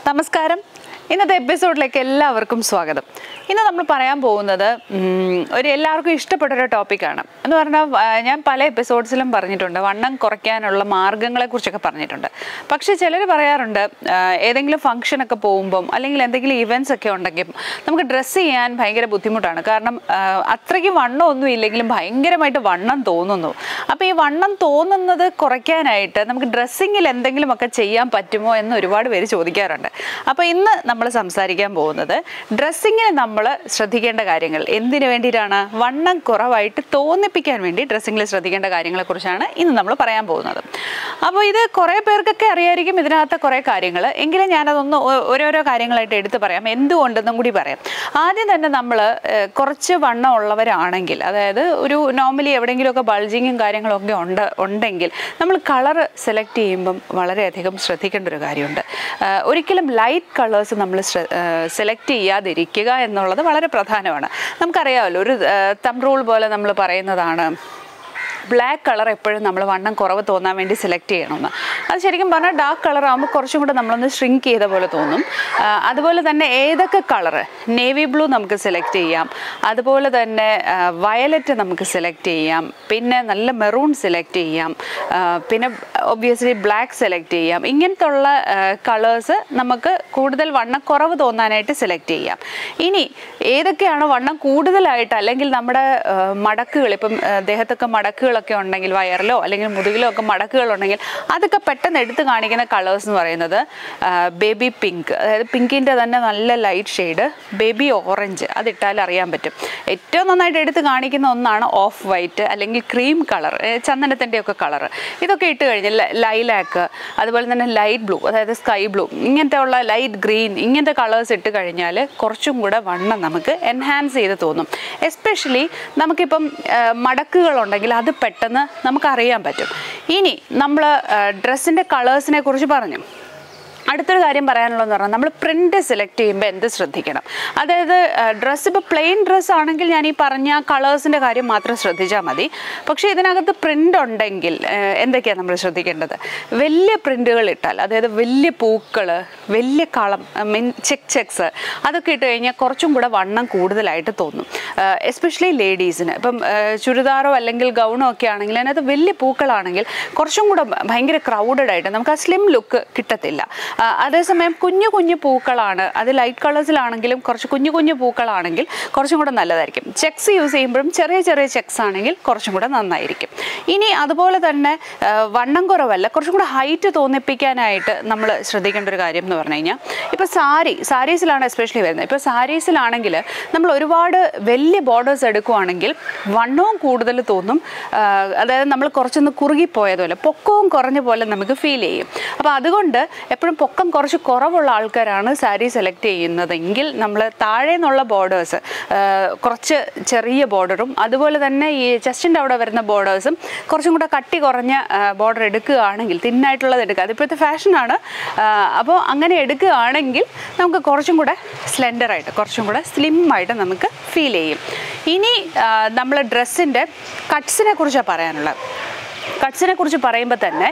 നമസ്കാരം ഇന്നത്തെ എപ്പിസോഡിലേക്ക് എല്ലാവർക്കും സ്വാഗതം ഇന്ന് നമ്മൾ പറയാൻ പോകുന്നത് ഉം, ഒരു എല്ലാവർക്കും ഇഷ്ടപ്പെട്ട ഒരു ടോപ്പിക്കാണ് എന്ന് പറഞ്ഞാൽ ആ, ഞാൻ പല എപ്പിസോഡ്സിലും പറഞ്ഞിട്ടുണ്ട് വണ്ണം കുറയ്ക്കാനുള്ള മാർഗങ്ങളെ കുറിച്ചൊക്കെ പറഞ്ഞിട്ടുണ്ട് പക്ഷേ ചിലർ പറയാറുണ്ട് ആ, ഏതെങ്കിലും ഫംഗ്ഷനൊക്കെ പോകുമ്പം അല്ലെങ്കിൽ എന്തെങ്കിലും ഇവൻറ്റ്സ് ഒക്കെ ഉണ്ടെങ്കിൽ നമുക്ക് ഡ്രസ്സ് ചെയ്യാൻ ഭയങ്കര ബുദ്ധിമുട്ടാണ് കാരണം ആ, അത്രയ്ക്ക് വണ്ണം ഒന്നും ഇല്ലെങ്കിലും ഭയങ്കരമായിട്ട് വണ്ണം തോന്നുന്നു അപ്പോൾ ഈ വണ്ണം തോന്നുന്നത് കുറയ്ക്കാനായിട്ട് നമുക്ക് ഡ്രസ്സിങ്ങിൽ എന്തെങ്കിലുമൊക്കെ ചെയ്യാൻ പറ്റുമോ എന്ന് ഒരുപാട് പേര് ചോദിക്കാറുണ്ട് അപ്പോൾ ഇന്ന് നമ്മൾ സംസാരിക്കാൻ പോകുന്നത് ഡ്രസ്സിങ്ങിന് നമ്മൾ ശ്രദ്ധിക്കേണ്ട കാര്യങ്ങൾ എന്തിനു വേണ്ടിയിട്ടാണ് വണ്ണം കുറവായിട്ട് തോന്നിപ്പിക്കാൻ വേണ്ടി ഡ്രസ്സിങ്ങിൽ ശ്രദ്ധിക്കേണ്ട കാര്യങ്ങളെക്കുറിച്ചാണ് ഇന്ന് നമ്മൾ പറയാൻ പോകുന്നത് അപ്പോൾ ഇത് കുറേ പേർക്കൊക്കെ അറിയായിരിക്കും ഇതിനകത്തെ കുറേ കാര്യങ്ങൾ എങ്കിലും ഞാനതൊന്ന് ഓ- ഓരോരോ കാര്യങ്ങളായിട്ട് എടുത്ത് പറയാം എന്തുകൊണ്ടെന്നും കൂടി പറയാം ആദ്യം തന്നെ നമ്മൾ കുറച്ച് വണ്ണം ഉള്ളവരാണെങ്കിൽ അതായത് ഒരു നോർമലി എവിടെയെങ്കിലുമൊക്കെ ബൾജിങ്ങും കാര്യങ്ങളൊക്കെ ഉണ്ട് ഉണ്ടെങ്കിൽ നമ്മൾ കളർ സെലക്ട് ചെയ്യുമ്പം വളരെയധികം ശ്രദ്ധിക്കേണ്ട ഒരു കാര്യമുണ്ട് ആ, ഒരിക്കലും ലൈറ്റ് കളേഴ്സ് നമ്മൾ സെലക്ട് ചെയ്യാതിരിക്കുക എന്നുള്ളത് വളരെ പ്രധാനമാണ് നമുക്കറിയാമല്ലോ ഒരു തം റൂൾ പോലെ നമ്മൾ പറയുന്നതാണ് ബ്ലാക്ക് കളർ എപ്പോഴും നമ്മൾ വണ്ണം കുറവ് തോന്നാൻ വേണ്ടി സെലക്ട് ചെയ്യണമെന്ന് അത് ശരിക്കും പറഞ്ഞാൽ ഡാർക്ക് കളർ ആകുമ്പോൾ കുറച്ചും കൂടെ നമ്മളൊന്ന് ഷ്രിങ്ക് ചെയ്ത പോലെ തോന്നും ആ, അതുപോലെ തന്നെ ഏതൊക്കെ കളർ നേവി ബ്ലൂ നമുക്ക് സെലക്ട് ചെയ്യാം അതുപോലെ തന്നെ വയലറ്റ് നമുക്ക് സെലക്ട് ചെയ്യാം പിന്നെ നല്ല മെറൂൺ സെലക്ട് ചെയ്യാം ആ, പിന്നെ ഒബ്വിയസ്ലി ബ്ലാക്ക് സെലക്ട് ചെയ്യാം ഇങ്ങനത്തെ ഉള്ള കളേഴ്സ് നമുക്ക് കൂടുതൽ വണ്ണം കുറവ് തോന്നാനായിട്ട് സെലക്ട് ചെയ്യാം ഇനി ഏതൊക്കെയാണ് വണ്ണം കൂടുതലായിട്ട് അല്ലെങ്കിൽ നമ്മുടെ ആ, മടക്കുകൾ ഇപ്പം ആ, ദേഹത്തൊക്കെ മടക്കുകളൊക്കെ ഉണ്ടെങ്കിൽ വയറിലോ അല്ലെങ്കിൽ മുതുകിലോ ഒക്കെ മടക്കുകൾ ഉണ്ടെങ്കിൽ അതൊക്കെ പെട്ടെന്ന് എടുത്ത് കാണിക്കുന്ന കളേഴ്സ് എന്ന് പറയുന്നത് ബേബി പിങ്ക് അതായത് പിങ്കിൻ്റെ തന്നെ നല്ല ലൈറ്റ് ഷെയ്ഡ് ബേബി ഓറഞ്ച് അതിട്ടാൽ അറിയാൻ പറ്റും ഏറ്റവും നന്നായിട്ട് എടുത്ത് കാണിക്കുന്ന ഒന്നാണ് ഓഫ് വൈറ്റ് അല്ലെങ്കിൽ ക്രീം കളർ ചന്ദനത്തിൻ്റെ ഒക്കെ കളർ ഇതൊക്കെ ഇട്ട് കഴിഞ്ഞാൽ ലൈലാക്ക് അതുപോലെ തന്നെ ലൈറ്റ് ബ്ലൂ അതായത് സ്കൈ ബ്ലൂ ഇങ്ങനത്തെ ഉള്ള ലൈറ്റ് ഗ്രീൻ ഇങ്ങനത്തെ കളേഴ്സ് ഇട്ട് കഴിഞ്ഞാൽ കുറച്ചും കൂടെ വണ്ണം നമുക്ക് എൻഹാൻസ് ചെയ്ത് തോന്നും എസ്പെഷ്യലി നമുക്കിപ്പം ആ, മടക്കുകളുണ്ടെങ്കിൽ അത് പെട്ടെന്ന് നമുക്കറിയാൻ പറ്റും ഇനി നമ്മൾ ഡ്രസ്സിൻ്റെ കളേഴ്സിനെ കുറിച്ച് പറഞ്ഞു അടുത്തൊരു കാര്യം പറയാനുള്ളതെന്ന് പറഞ്ഞാൽ നമ്മൾ പ്രിൻ്റ് സെലക്ട് ചെയ്യുമ്പോൾ എന്ത് ശ്രദ്ധിക്കണം അതായത് ഡ്രസ്സ് ഇപ്പോൾ പ്ലെയിൻ ഡ്രസ്സ് ആണെങ്കിൽ ഞാൻ ഈ പറഞ്ഞ കളേഴ്സിൻ്റെ കാര്യം മാത്രം ശ്രദ്ധിച്ചാൽ മതി പക്ഷേ ഇതിനകത്ത് പ്രിൻ്റ് ഉണ്ടെങ്കിൽ ഏഹ്, എന്തൊക്കെയാണ് നമ്മൾ ശ്രദ്ധിക്കേണ്ടത് വലിയ പ്രിൻ്റുകൾ ഇട്ടാൽ അതായത് വലിയ പൂക്കൾ വലിയ കളം മീൻ ചെക്ക് ചെക്സ് അതൊക്കെ ഇട്ട് കഴിഞ്ഞാൽ കുറച്ചും കൂടെ വണ്ണം കൂടുതലായിട്ട് തോന്നും എസ്പെഷ്യലി ലേഡീസിന് ഇപ്പം ഏഹ്, ചുരിദാറോ അല്ലെങ്കിൽ ഗൗണോ ഒക്കെ ആണെങ്കിൽ അതിനകത്ത് വലിയ പൂക്കളാണെങ്കിൽ കുറച്ചും കൂടെ ഭയങ്കര ക്രൗഡഡ് ആയിട്ട് നമുക്ക് ആ സ്ലിം ലുക്ക് കിട്ടത്തില്ല ആ, അതേസമയം കുഞ്ഞു കുഞ്ഞു പൂക്കളാണ് അത് ലൈറ്റ് കളേഴ്സിലാണെങ്കിലും കുറച്ച് കുഞ്ഞു കുഞ്ഞു പൂക്കളാണെങ്കിൽ കുറച്ചും കൂടെ നല്ലതായിരിക്കും ചെക്സ് യൂസ് ചെയ്യുമ്പോഴും ചെറിയ ചെറിയ ചെക്സ് ആണെങ്കിൽ കുറച്ചും കൂടെ നന്നായിരിക്കും ഇനി അതുപോലെ തന്നെ ആ, വണ്ണം കുറവല്ല കുറച്ചും കൂടെ ഹൈറ്റ് തോന്നിപ്പിക്കാനായിട്ട് നമ്മൾ ശ്രദ്ധിക്കേണ്ട ഒരു കാര്യം എന്ന് പറഞ്ഞു കഴിഞ്ഞാൽ ഇപ്പോൾ സാരി സാരീസിലാണ് എസ്പെഷ്യലി വരുന്നത് ഇപ്പോൾ സാരീസിലാണെങ്കിൽ നമ്മൾ ഒരുപാട് വലിയ ബോർഡേഴ്സ് എടുക്കുവാണെങ്കിൽ വണ്ണവും കൂടുതൽ തോന്നും ആ, അതായത് നമ്മൾ കുറച്ചൊന്ന് കുറുകിപ്പോയതുപോലെ പൊക്കവും കുറഞ്ഞ പോലെ നമുക്ക് ഫീൽ ചെയ്യും അപ്പോൾ അതുകൊണ്ട് എപ്പോഴും പൊക്കം കുറച്ച് കുറവുള്ള ആൾക്കാരാണ് സാരി സെലക്ട് ചെയ്യുന്നതെങ്കിൽ നമ്മൾ താഴെ നിന്നുള്ള ബോർഡേഴ്സ് കുറച്ച് ചെറിയ ബോർഡറും അതുപോലെ തന്നെ ഈ ചെസ്റ്റിൻ്റെ അവിടെ വരുന്ന ബോർഡേഴ്സും കുറച്ചും കൂടെ കട്ടി കുറഞ്ഞ ബോർഡർ എടുക്കുകയാണെങ്കിൽ തിന്നായിട്ടുള്ളത് എടുക്കുക അതിപ്പോഴത്തെ ഫാഷനാണ് അപ്പോൾ അങ്ങനെ എടുക്കുകയാണെങ്കിൽ നമുക്ക് കുറച്ചും കൂടെ സ്ലെൻഡറായിട്ട് കുറച്ചും കൂടെ സ്ലിം ആയിട്ട് നമുക്ക് ഫീൽ ചെയ്യും ഇനി നമ്മൾ ഡ്രസ്സിൻ്റെ കട്ട്സിനെ കുറിച്ചാണ് പറയാനുള്ളത് കട്ട്സിനെ കുറിച്ച് പറയുമ്പോൾ തന്നെ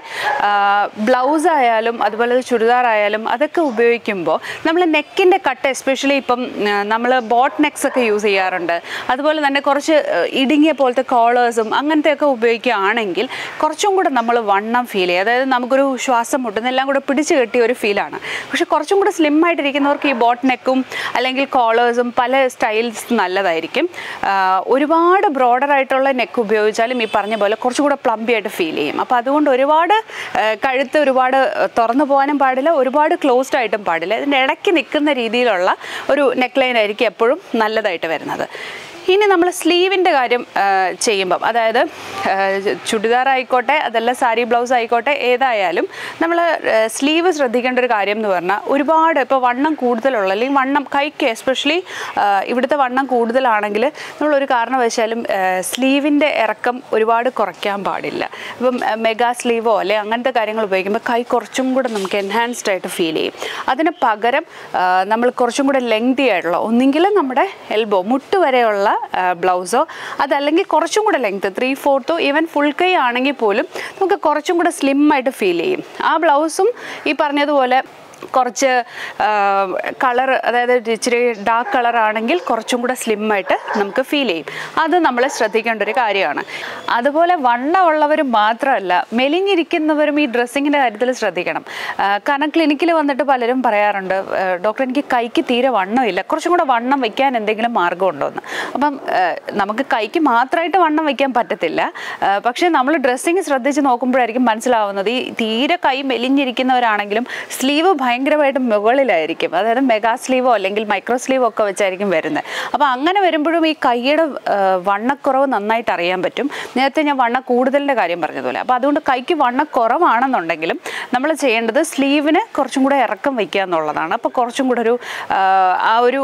ബ്ലൗസ് ആയാലും അതുപോലെ ചുരിദാർ ആയാലും അതൊക്കെ ഉപയോഗിക്കുമ്പോൾ നമ്മൾ നെക്കിൻ്റെ കട്ട് എസ്പെഷ്യലി ഇപ്പം നമ്മൾ ബോട്ട് നെക്സ് ഒക്കെ യൂസ് ചെയ്യാറുണ്ട് അതുപോലെ തന്നെ കുറച്ച് ആ, ഇടുങ്ങിയ പോലത്തെ കോളേഴ്സും അങ്ങനത്തെയൊക്കെ ഉപയോഗിക്കുകയാണെങ്കിൽ കുറച്ചും കൂടെ നമ്മൾ വണ്ണം ഫീൽ ചെയ്യും അതായത് നമുക്കൊരു ശ്വാസം മുട്ടുന്ന എല്ലാം കൂടെ പിടിച്ച് കെട്ടിയ ഒരു ഫീലാണ് പക്ഷെ കുറച്ചും കൂടെ സ്ലിം ആയിട്ടിരിക്കുന്നവർക്ക് ഈ ബോട്ട് നെക്കും അല്ലെങ്കിൽ കോളേഴ്സും പല സ്റ്റൈൽസ് നല്ലതായിരിക്കും ആ, ഒരുപാട് ബ്രോഡർ ആയിട്ടുള്ള നെക്ക് ഉപയോഗിച്ചാലും ഈ പറഞ്ഞ പോലെ കുറച്ചും കൂടെ പ്ലംബി ആയിട്ട് ഫീൽ ചെയ്യും അപ്പോൾ അതുകൊണ്ട് ഒരുപാട് ആ, കഴുത്ത് ഒരുപാട് തുറന്നു പോകാനും പാടില്ല ഒരുപാട് ക്ലോസ്ഡ് ആയിട്ടും പാടില്ല ഇതിൻ്റെ ഇടയ്ക്ക് നിൽക്കുന്ന രീതിയിലുള്ള ഒരു നെക്ക് ലൈൻ ആയിരിക്കും എപ്പോഴും നല്ലതായിട്ട് വരുന്നത് ഇനി നമ്മൾ സ്ലീവിൻ്റെ കാര്യം ആ, ചെയ്യുമ്പം അതായത് ആ, ചുടിദാർ ആയിക്കോട്ടെ അതല്ല സാരി ബ്ലൗസ് ആയിക്കോട്ടെ ഏതായാലും നമ്മൾ സ്ലീവ് ശ്രദ്ധിക്കേണ്ട ഒരു കാര്യം എന്ന് പറഞ്ഞാൽ ഒരുപാട് ഇപ്പോൾ വണ്ണം കൂടുതലുള്ള അല്ലെങ്കിൽ വണ്ണം കൈക്ക് എസ്പെഷ്യലി ഇവിടുത്തെ വണ്ണം കൂടുതലാണെങ്കിൽ നമ്മൾ ഒരു കാരണവശാലും സ്ലീവിൻ്റെ ഇറക്കം ഒരുപാട് കുറയ്ക്കാൻ പാടില്ല ഇപ്പം മെഗാ സ്ലീവോ അല്ലെ അങ്ങനത്തെ കാര്യങ്ങൾ ഉപയോഗിക്കുമ്പോൾ കൈ കുറച്ചും കൂടെ നമുക്ക് എൻഹാൻസ്ഡ് ആയിട്ട് ഫീൽ ചെയ്യും അതിന് പകരം ആ, നമ്മൾ കുറച്ചും കൂടെ ലെങ്തി ആയിട്ടുള്ള ഒന്നെങ്കിൽ നമ്മുടെ എൽബോ മുട്ട് വരെയുള്ള ബ്ലൗസോ അതല്ലെങ്കിൽ കുറച്ചും കൂടെ ലെങ്ത് ത്രീ ഫോർത്തോ ഈവൻ ഫുൾ കൈ ആണെങ്കിൽ പോലും നമുക്ക് കുറച്ചും കൂടെ സ്ലിം ആയിട്ട് ഫീൽ ചെയ്യും ആ ബ്ലൗസും ഈ പറഞ്ഞതുപോലെ കുറച്ച് കളർ അതായത് ഇച്ചിരി ഡാർക്ക് കളർ ആണെങ്കിൽ കുറച്ചും കൂടെ slim ആയിട്ട് നമുക്ക് ഫീൽ ചെയ്യും അത് നമ്മൾ ശ്രദ്ധിക്കേണ്ട ഒരു കാര്യമാണ് അതുപോലെ വണ്ണമുള്ളവർ മാത്രമല്ല മെലിഞ്ഞിരിക്കുന്നവരും ഈ ഡ്രസ്സിങ്ങിൻ്റെ കാര്യത്തിൽ ശ്രദ്ധിക്കണം ആ, കാരണം ക്ലിനിക്കിൽ വന്നിട്ട് പലരും പറയാറുണ്ട് "ആ, ഡോക്ടർ എനിക്ക് കൈക്ക് തീരെ വണ്ണമില്ല കുറച്ചും കൂടെ വണ്ണം വയ്ക്കാൻ എന്തെങ്കിലും മാർഗമുണ്ടോ എന്ന് അപ്പം ആ, നമുക്ക് കൈക്ക് മാത്രമായിട്ട് വണ്ണം വയ്ക്കാൻ പറ്റത്തില്ല ആ, പക്ഷേ നമ്മൾ ഡ്രസ്സിങ് ശ്രദ്ധിച്ച് നോക്കുമ്പോഴായിരിക്കും മനസ്സിലാവുന്നത് ഈ തീരെ കൈ മെലിഞ്ഞിരിക്കുന്നവരാണെങ്കിലും സ്ലീവ് ഭയങ്കരമായിട്ട് മുകളിലായിരിക്കും അതായത് മെഗാ സ്ലീവോ അല്ലെങ്കിൽ മൈക്രോ സ്ലീവോ ഒക്കെ വെച്ചായിരിക്കും വരുന്നത് അപ്പോൾ അങ്ങനെ വരുമ്പോഴും ഈ കൈയുടെ ആ, വണ്ണക്കുറവ് നന്നായിട്ട് അറിയാൻ പറ്റും നേരത്തെ ഞാൻ വണ്ണ കൂടുതലിൻ്റെ കാര്യം പറഞ്ഞതുപോലെ അപ്പോൾ അതുകൊണ്ട് കൈക്ക് വണ്ണക്കുറവാണെന്നുണ്ടെങ്കിലും നമ്മൾ ചെയ്യേണ്ടത് സ്ലീവിന് കുറച്ചും കൂടെ ഇറക്കം വയ്ക്കുക എന്നുള്ളതാണ് അപ്പോൾ കുറച്ചും കൂടെ ഒരു ആ, ആ ഒരു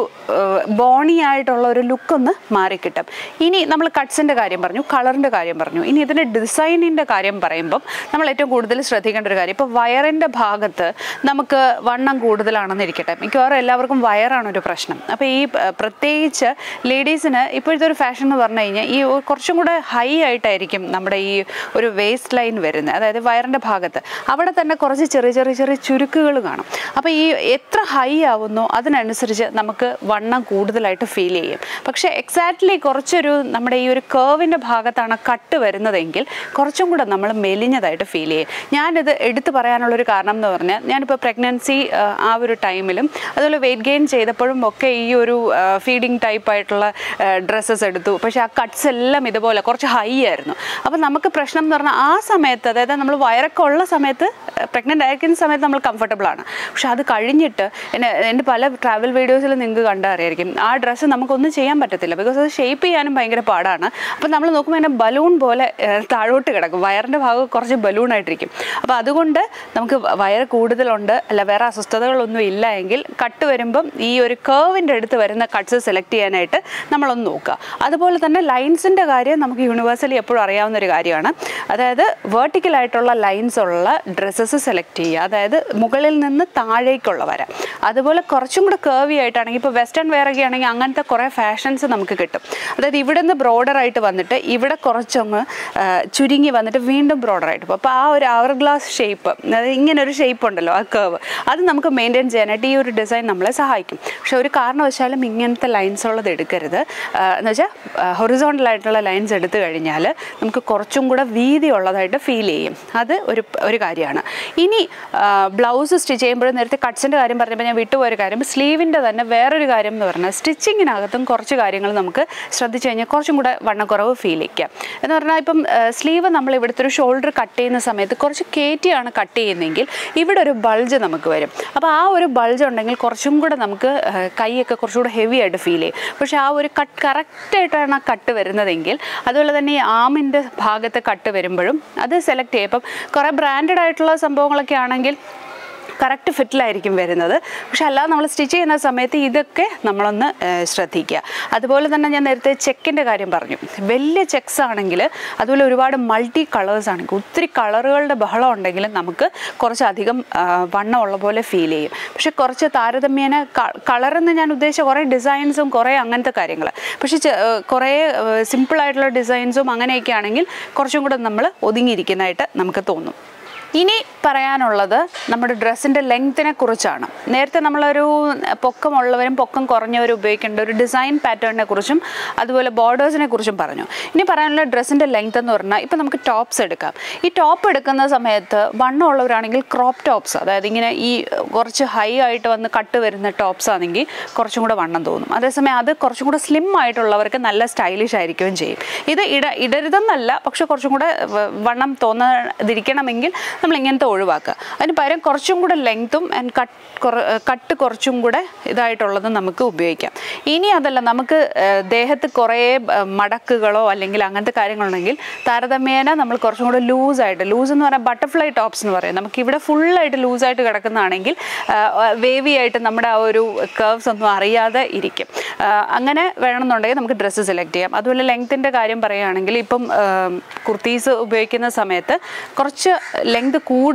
ബോണി ആയിട്ടുള്ള ഒരു ലുക്ക് ഒന്ന് മാറിക്കിട്ടും ഇനി നമ്മൾ കട്ട്സിൻ്റെ കാര്യം പറഞ്ഞു കളറിൻ്റെ കാര്യം പറഞ്ഞു ഇനി ഇതിൻ്റെ ഡിസൈനിൻ്റെ കാര്യം പറയുമ്പം നമ്മൾ ഏറ്റവും കൂടുതൽ ശ്രദ്ധിക്കേണ്ട ഒരു കാര്യം ഇപ്പോൾ വയറിൻ്റെ ഭാഗത്ത് നമുക്ക് വണ്ണം കൂടുതലാണെന്ന് ഇരിക്കട്ടെ മിക്കവാറും എല്ലാവർക്കും വയറാണ് ഒരു പ്രശ്നം അപ്പോൾ ഈ ആ, പ്രത്യേകിച്ച് ലേഡീസിന് ഇപ്പോഴത്തെ ഒരു ഫാഷൻ എന്ന് പറഞ്ഞു കഴിഞ്ഞാൽ ഈ ഒരു കുറച്ചും കൂടെ ഹൈ ആയിട്ടായിരിക്കും നമ്മുടെ ഈ ഒരു വേസ്റ്റ് ലൈൻ വരുന്നത് അതായത് വയറിൻ്റെ ഭാഗത്ത് അവിടെ തന്നെ കുറച്ച് ചെറിയ ചെറിയ ചെറിയ ചുരുക്കുകൾ കാണും അപ്പോൾ ഈ എത്ര ഹൈ ആവുന്നോ അതിനനുസരിച്ച് നമുക്ക് വണ്ണം കൂടുതലായിട്ട് ഫീൽ ചെയ്യും പക്ഷേ എക്സാക്ട്ലി കുറച്ചൊരു നമ്മുടെ ഈ ഒരു കേവിൻ്റെ ഭാഗത്താണ് കട്ട് വരുന്നതെങ്കിൽ കുറച്ചും കൂടെ നമ്മൾ മെലിഞ്ഞതായിട്ട് ഫീൽ ചെയ്യും ഞാനിത് എടുത്തു പറയാനുള്ളൊരു കാരണം എന്ന് പറഞ്ഞാൽ ഞാനിപ്പോൾ പ്രഗ്നൻസി ആ ഒരു ടൈമിലും അതുപോലെ വെയിറ്റ് ഗെയിൻ ചെയ്തപ്പോഴും ഒക്കെ ഈ ഒരു ഫീഡിങ് ടൈപ്പ് ആയിട്ടുള്ള ഡ്രസ്സസ് എടുത്തു പക്ഷേ ആ കട്ട്സ് എല്ലാം ഇതുപോലെ കുറച്ച് ഹൈ ആയിരുന്നു അപ്പോൾ നമുക്ക് പ്രശ്നം എന്ന് പറഞ്ഞാൽ ആ സമയത്ത് അതായത് നമ്മൾ വയറൊക്കെ ഉള്ള സമയത്ത് പ്രഗ്നൻ്റ് ആയിരിക്കുന്ന സമയത്ത് നമ്മൾ കംഫർട്ടബിൾ ആണ് പക്ഷെ അത് കഴിഞ്ഞിട്ട് എന്നെ എൻ്റെ പല ട്രാവൽ വീഡിയോസിൽ നിങ്ങൾക്ക് കണ്ടാൽ അറിയായിരിക്കും ആ ഡ്രസ്സ് നമുക്കൊന്നും ചെയ്യാൻ പറ്റത്തില്ല ബിക്കോസ് അത് ഷേപ്പ് ചെയ്യാനും ഭയങ്കര പാടാണ് അപ്പോൾ നമ്മൾ നോക്കുമ്പോൾ അതിനെ ബലൂൺ പോലെ ഏഹ്, താഴോട്ട് കിടക്കും വയറിൻ്റെ ഭാഗം കുറച്ച് ബലൂൺ ആയിട്ടിരിക്കും അപ്പോൾ അതുകൊണ്ട് നമുക്ക് വയറ് കൂടുതലുണ്ട് അല്ല വേറെ അസ്വസ്ഥതകളൊന്നും ഇല്ല എങ്കിൽ കട്ട് വരുമ്പം ഈ ഒരു കേവിൻ്റെ അടുത്ത് വരുന്ന കട്ട്സ് സെലക്ട് ചെയ്യാനായിട്ട് നമ്മളൊന്ന് നോക്കുക അതുപോലെ തന്നെ ലൈൻസിൻ്റെ കാര്യം നമുക്ക് യൂണിവേഴ്സലി എപ്പോഴും അറിയാവുന്ന ഒരു കാര്യമാണ് അതായത് vertical ആയിട്ടുള്ള ലൈൻസ് ഉള്ള ഡ്രസ്സസ് സെലക്ട് ചെയ്യുക അതായത് മുകളിൽ നിന്ന് താഴേക്കുള്ള വര അതുപോലെ കുറച്ചും കൂടെ കേവി ആയിട്ടാണെങ്കിൽ ഇപ്പോൾ വെസ്റ്റേൺ വെയർ ഒക്കെ ആണെങ്കിൽ അങ്ങനത്തെ കുറേ ഫാഷൻസ് നമുക്ക് കിട്ടും അതായത് ഇവിടെ നിന്ന് ബ്രോഡർ ആയിട്ട് വന്നിട്ട് ഇവിടെ കുറച്ചൊന്ന് ആ, ചുരുങ്ങി വന്നിട്ട് വീണ്ടും ബ്രോഡർ ആയിട്ട് പോകും അപ്പോൾ ആ ഒരു അവർ ഗ്ലാസ് ഷേപ്പ് അതായത് ഇങ്ങനെ ഒരു ഷേപ്പ് ഉണ്ടല്ലോ ആ കേവ് അത് നമുക്ക് മെയിൻറ്റെയിൻ ചെയ്യാനായിട്ട് ഈ ഒരു ഡിസൈൻ നമ്മളെ സഹായിക്കും പക്ഷെ ഒരു കാരണവശാലും ഇങ്ങനത്തെ ലൈൻസ് ഉള്ളത് എടുക്കരുത് ആ, എന്ന് വെച്ചാൽ ഹൊറിസോണ്ടൽ ആയിട്ടുള്ള ലൈൻസ് എടുത്തു കഴിഞ്ഞാൽ നമുക്ക് കുറച്ചും കൂടെ വീതി ഉള്ളതായിട്ട് ഫീൽ ചെയ്യും അത് ഒരു ഒരു കാര്യമാണ് ഇനി ബ്ലൗസ് സ്റ്റിച്ച് ചെയ്യുമ്പോൾ നേരത്തെ കട്ട്സിൻ്റെ കാര്യം പറഞ്ഞപ്പോൾ ഞാൻ വിട്ടുപോയ ഒരു കാര്യം സ്ലീവിൻ്റെ തന്നെ വേറൊരു കാര്യം എന്ന് പറഞ്ഞാൽ സ്റ്റിച്ചിങ്ങിനകത്തും കുറച്ച് കാര്യങ്ങൾ നമുക്ക് ശ്രദ്ധിച്ചു കഴിഞ്ഞാൽ കുറച്ചും കൂടെ വണ്ണക്കുറവ് ഫീൽ ചെയ്യിക്കാം എന്ന് പറഞ്ഞാൽ ഇപ്പം സ്ലീവ് നമ്മൾ ഇവിടുത്തെ ഒരു ഷോൾഡർ കട്ട് ചെയ്യുന്ന സമയത്ത് കുറച്ച് കയറ്റിയാണ് കട്ട് ചെയ്യുന്നതെങ്കിൽ ഇവിടെ ഒരു ബൾജ് നമുക്ക് വരും അപ്പോൾ ആ ഒരു ബൾജ് ഉണ്ടെങ്കിൽ കുറച്ചും കൂടെ നമുക്ക് ആ, കൈയൊക്കെ കുറച്ചുകൂടെ ഹെവി ആയിട്ട് ഫീൽ ചെയ്യും പക്ഷേ ആ ഒരു കട്ട് കറക്റ്റായിട്ടാണ് ആ കട്ട് വരുന്നതെങ്കിൽ അതുപോലെ തന്നെ ഈ ആമിൻ്റെ ഭാഗത്ത് കട്ട് വരുമ്പോഴും അത് സെലക്ട് ചെയ്യും ഇപ്പം കുറേ ബ്രാൻഡഡ് ആയിട്ടുള്ള സംഭവങ്ങളൊക്കെ ആണെങ്കിൽ കറക്റ്റ് ഫിറ്റിലായിരിക്കും വരുന്നത് പക്ഷെ അല്ലാതെ നമ്മൾ സ്റ്റിച്ച് ചെയ്യുന്ന സമയത്ത് ഇതൊക്കെ നമ്മളൊന്ന് ഏഹ്, ശ്രദ്ധിക്കുക അതുപോലെ തന്നെ ഞാൻ നേരത്തെ ചെക്കിൻ്റെ കാര്യം പറഞ്ഞു വലിയ ചെക്സ് ആണെങ്കിൽ അതുപോലെ ഒരുപാട് മൾട്ടി കളേഴ്സ് ആണെങ്കിൽ ഒത്തിരി കളറുകളുടെ ബഹളം ഉണ്ടെങ്കിലും നമുക്ക് കുറച്ചധികം ആ, വണ്ണമുള്ള പോലെ ഫീൽ ചെയ്യും പക്ഷെ കുറച്ച് താരതമ്യേന കളറെന്ന് ഞാൻ ഉദ്ദേശിച്ച കുറേ ഡിസൈൻസും കുറേ അങ്ങനത്തെ കാര്യങ്ങൾ പക്ഷെ ചെ- ഏഹ്, കുറേ സിമ്പിളായിട്ടുള്ള ഡിസൈൻസും അങ്ങനെയൊക്കെ ആണെങ്കിൽ കുറച്ചും കൂടെ നമ്മൾ ഒതുങ്ങിയിരിക്കുന്നതായിട്ട് നമുക്ക് തോന്നും ഇനി പറയാനുള്ളത് നമ്മുടെ ഡ്രസ്സിൻ്റെ ലെങ്ത്തിനെ കുറിച്ചാണ് നേരത്തെ നമ്മളൊരു പൊക്കമുള്ളവരും പൊക്കം കുറഞ്ഞവരും ഉപയോഗിക്കേണ്ട ഒരു ഡിസൈൻ പാറ്റേണിനെ കുറിച്ചും അതുപോലെ ബോർഡേഴ്സിനെ കുറിച്ചും പറഞ്ഞു ഇനി പറയാനുള്ള ഡ്രസ്സിൻ്റെ ലെങ്ത് എന്ന് പറഞ്ഞാൽ ഇപ്പം നമുക്ക് ടോപ്സ് എടുക്കാം ഈ ടോപ്പ് എടുക്കുന്ന സമയത്ത് വണ്ണമുള്ളവരാണെങ്കിൽ ക്രോപ്പ് ടോപ്സ് അതായത് ഇങ്ങനെ ഈ കുറച്ച് ഹൈ ആയിട്ട് വന്ന് കട്ട് വരുന്ന ടോപ്സ് ആണെങ്കിൽ കുറച്ചും കൂടെ വണ്ണം തോന്നും അതേസമയം അത് കുറച്ചും കൂടെ സ്ലിം ആയിട്ടുള്ളവർക്ക് നല്ല സ്റ്റൈലിഷ് ആയിരിക്കുകയും ചെയ്യും ഇത് ഇട ഇടരുതെന്നല്ല പക്ഷെ കുറച്ചും കൂടെ വ- വണ്ണം തോന്നാതിരിക്കണമെങ്കിൽ നമ്മൾ ഇങ്ങനത്തെ ഒഴിവാക്കുക അതിന് പകരം കുറച്ചും കൂടെ ലെങ്ത്തും ആൻഡ് കട്ട് കട്ട് കുറച്ചും കൂടെ ഇതായിട്ടുള്ളത് നമുക്ക് ഉപയോഗിക്കാം ഇനി അതല്ല നമുക്ക് ഏഹ്, ദേഹത്ത് കുറേ ഏഹ്, മടക്കുകളോ അല്ലെങ്കിൽ അങ്ങനത്തെ കാര്യങ്ങളുണ്ടെങ്കിൽ താരതമ്യേന നമ്മൾ കുറച്ചും കൂടെ ലൂസായിട്ട് ലൂസ് എന്ന് പറഞ്ഞാൽ ബട്ടർഫ്ലൈ ടോപ്സ് എന്ന് പറയും നമുക്ക് ഇവിടെ ഫുള്ളായിട്ട് ലൂസായിട്ട് കിടക്കുന്നതാണെങ്കിൽ വേവി ആയിട്ട് നമ്മുടെ ആ ഒരു കർവ്സ് ഒന്നും അറിയാതെ ഇരിക്കും ആ, അങ്ങനെ വേണമെന്നുണ്ടെങ്കിൽ നമുക്ക് ഡ്രസ്സ് സെലക്ട് ചെയ്യാം അതുപോലെ ലെങ്ത്തിൻ്റെ കാര്യം പറയുകയാണെങ്കിൽ ഇപ്പം കുർത്തീസ് ഉപയോഗിക്കുന്ന സമയത്ത് കുറച്ച് ലെങ്ത് കൂടുതൽ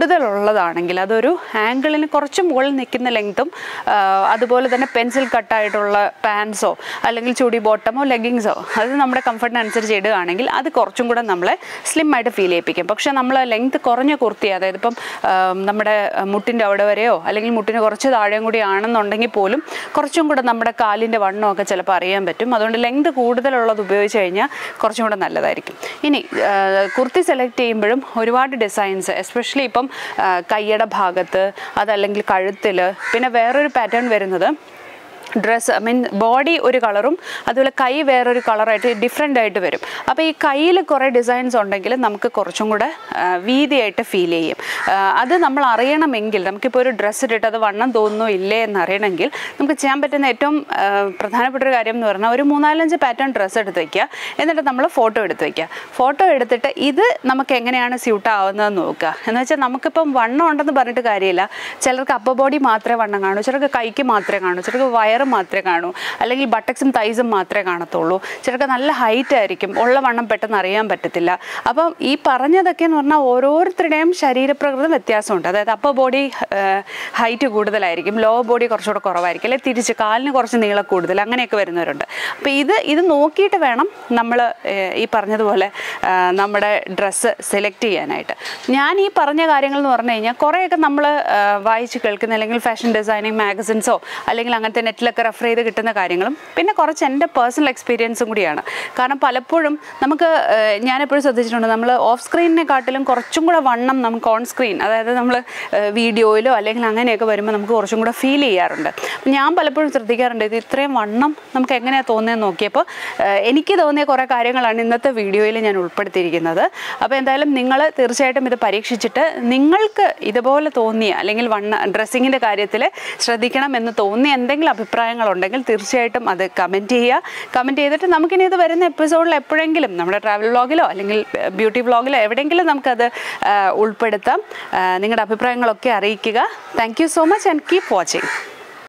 കൂടുതലുള്ളതാണെങ്കിൽ അതൊരു ആംഗിളിന് കുറച്ച് മുകളിൽ നിൽക്കുന്ന ലെങ്ത്തും അതുപോലെ തന്നെ പെൻസിൽ കട്ടായിട്ടുള്ള പാൻസോ അല്ലെങ്കിൽ ചുടി ബോട്ടമോ ലെഗിങ്സോ അത് നമ്മുടെ കംഫർട്ടിനനുസരിച്ച് ഇടുകയാണെങ്കിൽ അത് കുറച്ചും കൂടെ നമ്മളെ സ്ലിം ആയിട്ട് ഫീൽ ചെയ്യിപ്പിക്കും പക്ഷേ നമ്മൾ ലെങ്ത് കുറഞ്ഞ കുർത്തി അതായത് ഇപ്പം ആ, നമ്മുടെ മുട്ടിൻ്റെ അവിടെ വരെയോ അല്ലെങ്കിൽ മുട്ടിന് കുറച്ച് താഴെയും കൂടി ആണെന്നുണ്ടെങ്കിൽ പോലും കുറച്ചും കൂടെ നമ്മുടെ കാലിൻ്റെ വണ്ണമൊക്കെ ചിലപ്പോൾ അറിയാൻ പറ്റും അതുകൊണ്ട് ലെങ്ത് കൂടുതലുള്ളത് ഉപയോഗിച്ച് കഴിഞ്ഞാൽ കുറച്ചും കൂടെ നല്ലതായിരിക്കും ഇനി ആ, കുർത്തി സെലക്ട് ചെയ്യുമ്പോഴും ഒരുപാട് ഡിസൈൻസ് എസ്പെഷ്യലി ഇപ്പം ആ, കയ്യുടെ ഭാഗത്ത് അതല്ലെങ്കിൽ കഴുത്തിൽ പിന്നെ വേറൊരു പാറ്റേൺ വരുന്നത് ഡ്രസ്സ് ഐ മീൻ ബോഡി ഒരു കളറും അതുപോലെ കൈ വേറൊരു കളറായിട്ട് ഡിഫറെൻ്റ് ആയിട്ട് വരും അപ്പോൾ ഈ കയ്യിൽ കുറേ ഡിസൈൻസ് ഉണ്ടെങ്കിൽ നമുക്ക് കുറച്ചും കൂടെ ആ, വീതിയായിട്ട് ഫീൽ ചെയ്യും ആ, അത് നമ്മൾ അറിയണമെങ്കിൽ നമുക്കിപ്പോൾ ഒരു ഡ്രസ്സ് ഇട്ടിട്ട് അത് വണ്ണം തോന്നുന്നോ ഇല്ലേ എന്ന് അറിയണമെങ്കിൽ നമുക്ക് ചെയ്യാൻ പറ്റുന്ന ഏറ്റവും ആ, പ്രധാനപ്പെട്ട ഒരു കാര്യം എന്ന് പറഞ്ഞാൽ ഒരു മൂന്നാലഞ്ച് പാറ്റേൺ ഡ്രസ്സ് എടുത്ത് വയ്ക്കുക എന്നിട്ട് നമ്മൾ ഫോട്ടോ എടുത്ത് വയ്ക്കുക ഫോട്ടോ എടുത്തിട്ട് ഇത് നമുക്ക് എങ്ങനെയാണ് സ്യൂട്ട് ആവുന്നതെന്ന് നോക്കുക എന്ന് വെച്ചാൽ നമുക്കിപ്പം വണ്ണം ഉണ്ടെന്ന് പറഞ്ഞിട്ട് കാര്യമില്ല ചിലർക്ക് അപ്പർ ബോഡി മാത്രമേ വണ്ണം കാണൂ ചിലർക്ക് കൈക്ക് മാത്രമേ കാണൂ ചിലർക്ക് വയറ് മാത്രമേ കാണൂ അല്ലെങ്കിൽ ബട്ടക്സും തൈസും മാത്രമേ കാണത്തുള്ളൂ ചിലർക്ക് നല്ല ഹൈറ്റ് ആയിരിക്കും ഉള്ള വണ്ണം പെട്ടെന്ന് അറിയാൻ പറ്റത്തില്ല അപ്പം ഈ പറഞ്ഞതൊക്കെ എന്ന് പറഞ്ഞാൽ ഓരോരുത്തരുടെയും ശരീരപ്രകൃതം വ്യത്യാസമുണ്ട് അതായത് അപ്പർ ബോഡി ഹൈറ്റ് കൂടുതലായിരിക്കും ലോ ബോഡി കുറച്ചുകൂടെ കുറവായിരിക്കും അല്ലെങ്കിൽ തിരിച്ച് കാലിന് കുറച്ച് നീളം കൂടുതൽ അങ്ങനെയൊക്കെ വരുന്നവരുണ്ട് അപ്പോൾ ഇത് ഇത് നോക്കിയിട്ട് വേണം നമ്മൾ ഈ പറഞ്ഞതുപോലെ ആ, നമ്മുടെ ഡ്രസ്സ് സെലക്ട് ചെയ്യാനായിട്ട് ഞാൻ ഈ പറഞ്ഞ കാര്യങ്ങൾ എന്ന് പറഞ്ഞു കഴിഞ്ഞാൽ കുറേയൊക്കെ നമ്മൾ വായിച്ച് കേൾക്കുന്ന അല്ലെങ്കിൽ ഫാഷൻ ഡിസൈനിങ് മാഗസിൻസോ അല്ലെങ്കിൽ അങ്ങനത്തെ നെറ്റിലൊക്കെ റെഫർ ചെയ്ത് കിട്ടുന്ന കാര്യങ്ങളും പിന്നെ കുറച്ച് എൻ്റെ പേഴ്സണൽ എക്സ്പീരിയൻസും കൂടിയാണ് കാരണം പലപ്പോഴും നമുക്ക് ഏഹ്, ഞാനെപ്പോഴും ശ്രദ്ധിച്ചിട്ടുണ്ട് നമ്മൾ ഓഫ് സ്ക്രീനിനെക്കാട്ടിലും കുറച്ചും കൂടെ വണ്ണം നമുക്ക് ഓൺ സ്ക്രീൻ അതായത് നമ്മൾ വീഡിയോയിലോ അല്ലെങ്കിൽ അങ്ങനെയൊക്കെ വരുമ്പോൾ നമുക്ക് കുറച്ചും കൂടെ ഫീൽ ചെയ്യാറുണ്ട് അപ്പം ഞാൻ പലപ്പോഴും ശ്രദ്ധിക്കാറുണ്ട് ഇത് ഇത്രയും വണ്ണം നമുക്ക് എങ്ങനെയാണ് തോന്നിയെന്ന് നോക്കിയപ്പോൾ ഏഹ്, എനിക്ക് തോന്നിയ കുറേ കാര്യങ്ങളാണ് ഇന്നത്തെ വീഡിയോയിൽ ഞാൻ ഉൾപ്പെടുത്തിയിരിക്കുന്നത് അപ്പോൾ എന്തായാലും നിങ്ങൾ തീർച്ചയായിട്ടും ഇത് പരീക്ഷിച്ചിട്ട് നിങ്ങൾക്ക് ഇതുപോലെ തോന്നിയ അല്ലെങ്കിൽ വണ്ണ ഡ്രസ്സിങ്ങിൻ്റെ കാര്യത്തിൽ ശ്രദ്ധിക്കണം എന്ന് തോന്നിയ എന്തെങ്കിലും അഭിപ്രായങ്ങളുണ്ടെങ്കിൽ തീർച്ചയായിട്ടും അത് കമൻറ്റ് ചെയ്യുക കമൻറ്റ് ചെയ്തിട്ട് നമുക്കിനി ഇത് വരുന്ന എപ്പിസോഡിൽ എപ്പോഴെങ്കിലും നമ്മുടെ ട്രാവൽ വ്ളോഗിലോ അല്ലെങ്കിൽ ബ്യൂട്ടി വ്ളോഗിലോ എവിടെയെങ്കിലും നമുക്കത് ആ, ഉൾപ്പെടുത്താം ആ, നിങ്ങളുടെ അഭിപ്രായങ്ങളൊക്കെ അറിയിക്കുക thank you so much and keep watching